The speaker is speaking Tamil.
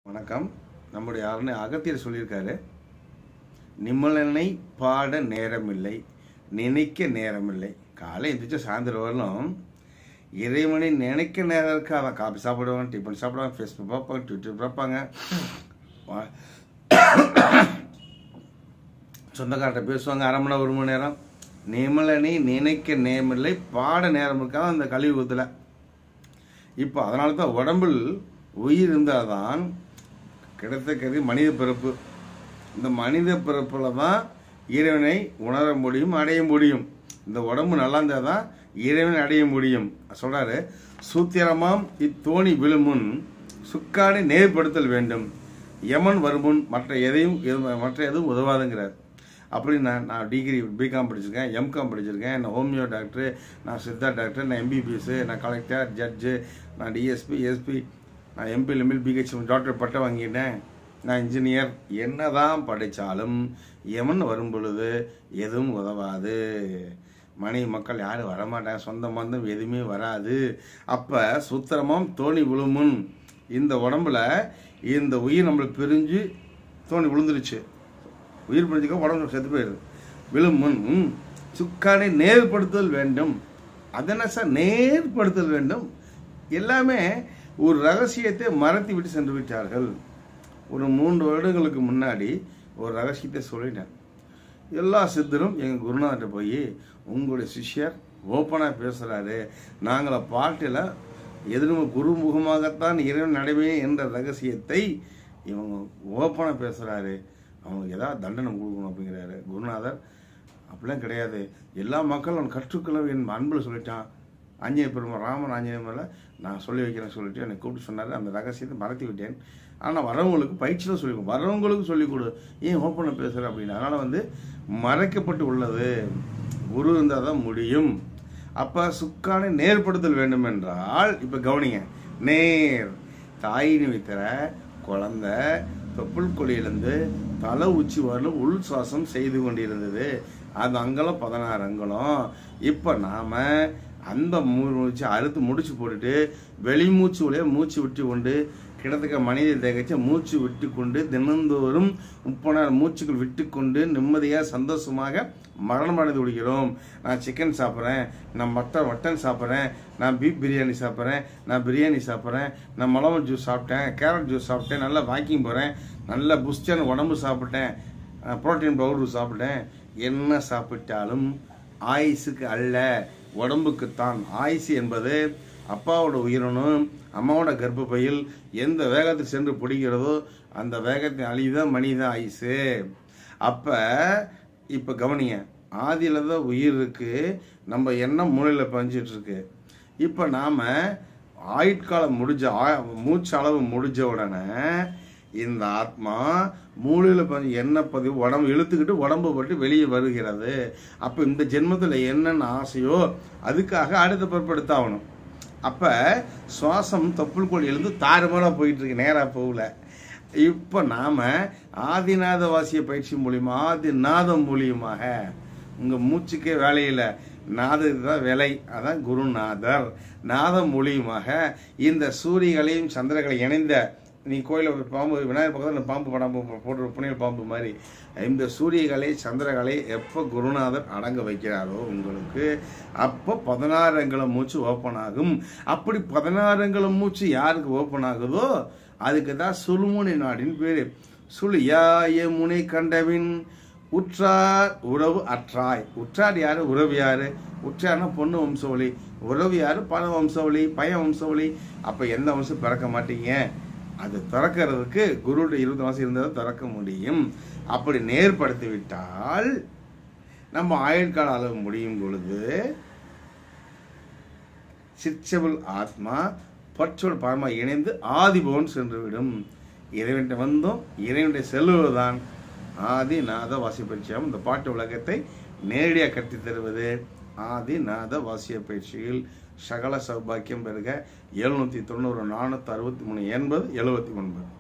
வணக்கம் நம்முடைய அருணை அகத்தியர் சொல்லியிருக்காரு நிம்மலனை பாட நேரமில்லை நினைக்க நேரமில்லை காலை எந்திரிச்சு சாயந்தரம் வரலும் இறைவனை நினைக்க நேரம் இருக்கு அவன் காபி சாப்பிடுவாங்க டிஃபன் சாப்பிடுவாங்க ஃபேஸ்புக் பார்ப்பாங்க ட்விட்டர் பார்ப்பாங்க வா- சொந்தக்கார்ட்ட பேசுவாங்க அரை மணி நேரம் ஒரு மணி நேரம் நிமலனை நினைக்க நேரமில்லை பாட நேரம் இருக்காது அந்த கலியுகத்தில் இப்போ அதனால தான் உடம்பில் உயிர் இருந்தால் தான் கிடைத்தக்கிறது மனித பிறப்பு இந்த மனித பிறப்பில் தான் இறைவனை உணர முடியும் அடைய முடியும் இந்த உடம்பு நல்லா இருந்தால் தான் இறைவனை அடைய முடியும் சொல்றாரு சூத்திரமாம் இத்தோணி விழுமுன் சுக்காடை நேர்படுத்தல் வேண்டும் யமன் வருமுன் மற்ற எதையும் எது- மற்ற எதுவும் உதவாதுங்கிறார் அப்படி நான் நான் டிகிரி பிகாம் படிச்சிருக்கேன் எம்காம் படிச்சிருக்கேன் நான் ஹோமியோ டாக்டர் நான் சித்தா டாக்டர் நான் எம்பிபிஎஸ் நான் கலெக்டர் ஜட்ஜு நான் டிஎஸ்பி எஸ்பி நான் எம்பி எம்எல் பிஹெச் டாக்டர் பட்டம் வாங்கிட்டேன் நான் இன்ஜினியர் என்னதான் படித்தாலும் எமன் வரும் பொழுது எதுவும் உதவாது மனைவி மக்கள் யாரும் வரமாட்டாங்க சொந்த பந்தம் எதுவுமே வராது அப்போ சுத்திரமும் தோணி விழுமுன் இந்த உடம்புல இந்த உயிர் நம்மளுக்கு பிரிஞ்சு தோணி விழுந்துருச்சு உயிர் பிரிஞ்சுக்க உடம்பு செத்து போயிடுது விழுமுன் ம், சுக்கானை நேர்படுத்தல் வேண்டும் அதென்ன சார் நேர்படுத்தல் வேண்டும் எல்லாமே ஒரு ரகசியத்தை மறைத்து விட்டு சென்று விட்டார்கள் ஒரு மூன்று வருடங்களுக்கு முன்னாடி ஒரு ரகசியத்தை சொல்லிட்டேன் எல்லா சித்தரும் எங்கள் குருநாதர்கிட்ட போய் உங்களுடைய சிஷ்யர் ஓப்பனாக பேசுகிறாரு நாங்கள பாட்டில் எதிரும் குருமுகமாகத்தான் இறைவன் நடைவே என்ற ரகசியத்தை இவங்க ஓப்பனாக பேசுகிறாரு அவங்களுக்கு ஏதாவது தண்டனை கொடுக்கணும் அப்படிங்கிறாரு குருநாதர் அப்படிலாம் கிடையாது எல்லா மக்களும் அவன் கற்றுக்கொள்ள என் அன்பில் சொல்லிட்டான் ஆஞ்சநேய பெருமாள் ராமன் ஆஞ்சநேய மேலே நான் சொல்லி வைக்கிறேன்னு சொல்லிட்டு என்னை கூப்பிட்டு சொன்னார் அந்த ரகசியத்தை மறைத்து விட்டேன் ஆனால் வரவங்களுக்கு பயிற்சியில் சொல்லி கொடு வரவங்களுக்கு சொல்லிக் கொடு ஏன் ஓப்பனாக பேசுகிற அப்படின்னு அதனால் வந்து மறைக்கப்பட்டு உள்ளது குரு இருந்தால் தான் முடியும் அப்போ சுக்கானை நேர்படுத்தல் வேண்டும் என்றால் இப்போ கவனிங்க நேர் தாயினி வைத்திர குழந்தை தொப்புள் கொடியிலிருந்து தலை உச்சி வரலும் உள் சுவாசம் செய்து கொண்டிருந்தது அது அங்கலம் பதினாறு அங்கலம் இப்போ நாம அந்த மூச்சு அறுத்து முடிச்சு போட்டுட்டு வெளிமூச்சு வழியாக மூச்சு விட்டு கொண்டு கிடத்துக்க மனித தேகச்ச மூச்சு விட்டு கொண்டு தினந்தோறும் முப்பது மூச்சுக்கள் விட்டு கொண்டு நிம்மதியாக சந்தோஷமாக மரணம் அடைந்து விடுகிறோம் நான் சிக்கன் சாப்பிட்றேன் நான் மட்டன் மட்டன் சாப்பிட்றேன் நான் பீஃப் பிரியாணி சாப்பிட்றேன் நான் பிரியாணி சாப்பிட்றேன் நான் மிளகு ஜூஸ் சாப்பிட்டேன் கேரட் ஜூஸ் சாப்பிட்டேன் நல்லா வாக்கிங் போகிறேன் நல்ல புஷ்டான உடம்பு சாப்பிட்டேன் புரோட்டீன் பவுடர் சாப்பிட்டேன் என்ன சாப்பிட்டாலும் ஆயுசுக்கு அல்ல உடம்புக்குத்தான் ஆயுசு என்பது அப்பாவோட உயிரினும் அம்மாவோட கர்ப்பப்பையில் எந்த வேகத்தில் சென்று பிடிக்கிறதோ அந்த வேகத்தின் அழிதான் மனித ஆயுசு அப்போ இப்போ கவனிங்க ஆதியில தான் உயிர் இருக்கு நம்ம எண்ணம் மூளையில் பஞ்சிட்டு இருக்கு இப்போ நாம் ஆயுட்காலம் முடிஞ்ச ஆ- மூச்சு அளவு முடிஞ்ச உடனே இந்த ஆத்மா மூளையில் பஞ்சு எண்ணெய் பதிவு உடம்பு இழுத்துக்கிட்டு உடம்பு பட்டு வெளியே வருகிறது அப்போ இந்த ஜென்மத்தில் என்னென்ன ஆசையோ அதுக்காக அடுத்த பிற்படுத்தாகணும் அப்போ சுவாசம் தொப்புள் கோழி எழுந்து தாறுமாறாக போயிட்டு இருக்கு நேராக போகல இப்போ நாம் ஆதிநாத வாசிய பயிற்சி மூலியமா ஆதிநாதம் மூலியமாக உங்கள் மூச்சுக்கே வேலையில் நாதத்துக்கு தான் வேலை அதான் குருநாதர் நாதம் மூலியமாக இந்த சூரியகளையும் சந்திரகளை இணைந்த நீ கோயிலில் பாம்பு விநாயகர் பக்கத்தில் பாம்பு படம் போட்டு புனித பாம்பு மாதிரி இந்த சூரியகலை சந்திரகலை எப்போ குருநாதர் அடங்க வைக்கிறாரோ உங்களுக்கு அப்போ பதினாறு அங்குலம் மூச்சு ஓப்பன் ஆகும் அப்படி பதினாறு அங்குலம் மூச்சு யாருக்கு ஓப்பன் ஆகுதோ அதுக்கு தான் சுழுமுனை நாடின் பேர் சுழியாய முனை கண்டவின் உற்றார் உறவு அற்றாய் உற்றார் யாரு உறவு யாரு உற்றார்னா பொண்ணு வம்சவழி உறவு யாரு பண வம்சவழி பையன் வம்சவழி அப்ப எந்த வம்சம் பிறக்க மாட்டீங்க அது திறக்கிறதுக்கு குருடைய இருபது மாசம் இருந்தால் திறக்க முடியும் அப்படி நேர்படுத்தி விட்டால் நம்ம ஆயுட்கால அளவு முடியும் பொழுது சிற்சபுல் ஆத்மா பற்றோடு பரமா இணைந்து ஆதிபவன் சென்றுவிடும் இறைவன்கிட்ட வந்தோம் இறைவனுடைய செல்லுவதுதான் ஆதி நாத வாசிய பயிற்சியாகும் இந்த பாட்டு உலகத்தை நேரடியாக கற்றுத் தருவது ஆதி நாத வாசிய பயிற்சியில் சகல சௌபாக்கியம் பெருக எழுநூற்றி தொண்ணூறு நானூற்றி அறுபத்தி மூணு எண்பது எழுபத்தி ஒன்பது